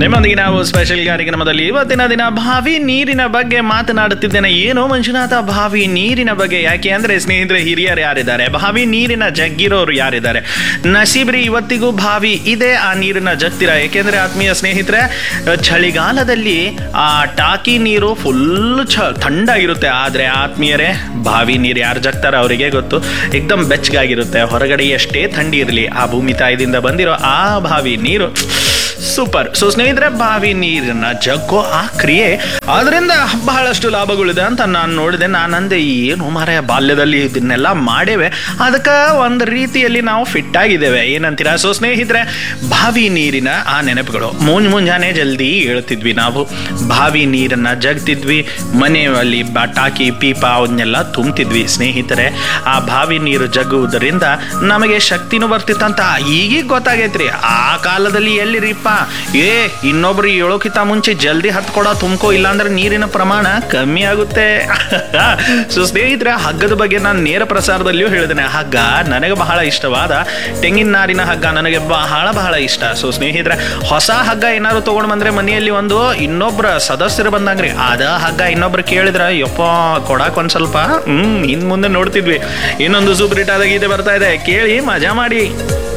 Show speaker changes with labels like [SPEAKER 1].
[SPEAKER 1] ನಿಮ್ಮೊಂದಿಗೆ ನಾವು ಸ್ಪೆಷಲ್ ಕಾರ್ಯಕ್ರಮದಲ್ಲಿ ಇವತ್ತಿನ ದಿನ ಬಾವಿ ನೀರಿನ ಬಗ್ಗೆ ಮಾತನಾಡುತ್ತಿದ್ದೇನೆ ಏನೋ ಮಂಜುನಾಥ ಬಾವಿ ನೀರಿನ ಬಗ್ಗೆ ಯಾಕೆ ಅಂದ್ರೆ ಸ್ನೇಹಿತರೆ ಹಿರಿಯರು ಯಾರಿದ್ದಾರೆ ಬಾವಿ ನೀರಿನ ಜಗ್ಗಿರೋರು ಯಾರಿದ್ದಾರೆ ನಸೀಬ್ರಿ ಇವತ್ತಿಗೂ ಬಾವಿ ಇದೆ ಆ ನೀರಿನ ಜಗ್ತಿರ ಯಾಕೆಂದ್ರೆ ಆತ್ಮೀಯ ಸ್ನೇಹಿತರೆ ಚಳಿಗಾಲದಲ್ಲಿ ಆ ಟಾಕಿ ನೀರು ಫುಲ್ ಚ ಥಂಡ ಇರುತ್ತೆ ಆದ್ರೆ ಆತ್ಮೀಯರೇ ಬಾವಿ ನೀರು ಯಾರು ಜಗ್ತಾರ ಅವರಿಗೆ ಗೊತ್ತು ಏಕ್ದಮ್ ಬೆಚ್ಚಗಾಗಿರುತ್ತೆ ಹೊರಗಡೆ ಎಷ್ಟೇ ಥಂಡಿ ಇರಲಿ ಆ ಭೂಮಿ ತಾಯಿದಿಂದ ಬಂದಿರೋ ಆ ಬಾವಿ ನೀರು ಸೂಪರ್ ಸೊ ಸ್ನೇಹಿತರೆ ಬಾವಿ ನೀರನ್ನ ಜಗ್ಗೋ ಆ ಕ್ರಿಯೆ ಅದರಿಂದ ಬಹಳಷ್ಟು ಲಾಭಗಳಿದೆ ಅಂತ ನಾನು ನೋಡಿದೆ ನಾನಂದೆ ಏನು ಮಾರಾಯ ಬಾಲ್ಯದಲ್ಲಿ ಇದನ್ನೆಲ್ಲ ಮಾಡೇವೆ ಅದಕ್ಕೆ ಒಂದು ರೀತಿಯಲ್ಲಿ ನಾವು ಫಿಟ್ ಆಗಿದ್ದೇವೆ ಏನಂತೀರಾ ಸೊ ಸ್ನೇಹಿತರೆ ಬಾವಿ ನೀರಿನ ಆ ನೆನಪುಗಳು ಮುಂಜ್ ಮುಂಜಾನೆ ಜಲ್ದಿ ಹೇಳ್ತಿದ್ವಿ ನಾವು ಬಾವಿ ನೀರನ್ನ ಜಗ್ತಿದ್ವಿ ಮನೆಯಲ್ಲಿ ಬಟಾಕಿ ಪೀಪ ಅವನ್ನೆಲ್ಲ ತುಂಬ್ತಿದ್ವಿ ಸ್ನೇಹಿತರೆ ಆ ಬಾವಿ ನೀರು ಜಗ್ಗುವುದರಿಂದ ನಮಗೆ ಶಕ್ತಿನೂ ಬರ್ತಿತ್ತಂತ ಈಗೀಗ ಗೊತ್ತಾಗೈತ್ರಿ ಆ ಕಾಲದಲ್ಲಿ ಎಲ್ಲಿರಿಪ್ಪ ಏ ಇನ್ನೊಬ್ರು ಹೇಳೋಕ್ಕಿಂತ ಮುಂಚೆ ಜಲ್ದಿ ಹತ್ಕೊಡೋ ತುಂಬ್ಕೋ ಇಲ್ಲಾಂದ್ರೆ ನೀರಿನ ಪ್ರಮಾಣ ಕಮ್ಮಿ ಆಗುತ್ತೆ ಸೊ ಸ್ನೇಹಿತರೆ ಹಗ್ಗದ ಬಗ್ಗೆ ನಾನು ನೇರ ಪ್ರಸಾರದಲ್ಲಿಯೂ ಹೇಳಿದ್ದೇನೆ ಹಗ್ಗ ನನಗೆ ಬಹಳ ಇಷ್ಟವಾದ ತೆಂಗಿನ ನಾರಿನ ಹಗ್ಗ ನನಗೆ ಬಹಳ ಬಹಳ ಇಷ್ಟ ಸೊ ಸ್ನೇಹಿತರೆ ಹೊಸ ಹಗ್ಗ ಏನಾದ್ರು ತಗೊಂಡ್ ಬಂದ್ರೆ ಮನೆಯಲ್ಲಿ ಒಂದು ಇನ್ನೊಬ್ರ ಸದಸ್ಯರು ಬಂದಂಗ್ರಿ ಅದ ಹಗ್ಗ ಇನ್ನೊಬ್ರು ಕೇಳಿದ್ರ ಯಪ್ಪ ಕೊಡಾಕ್ ಒಂದ್ ಸ್ವಲ್ಪ ಹ್ಮ್ ಹಿಂದ್ ಮುಂದೆ ನೋಡ್ತಿದ್ವಿ ಇನ್ನೊಂದು ಸೂಪರ್ ಹಿಟ್ ಆದ ಗೀತೆ ಬರ್ತಾ ಇದೆ ಕೇಳಿ ಮಜಾ ಮಾಡಿ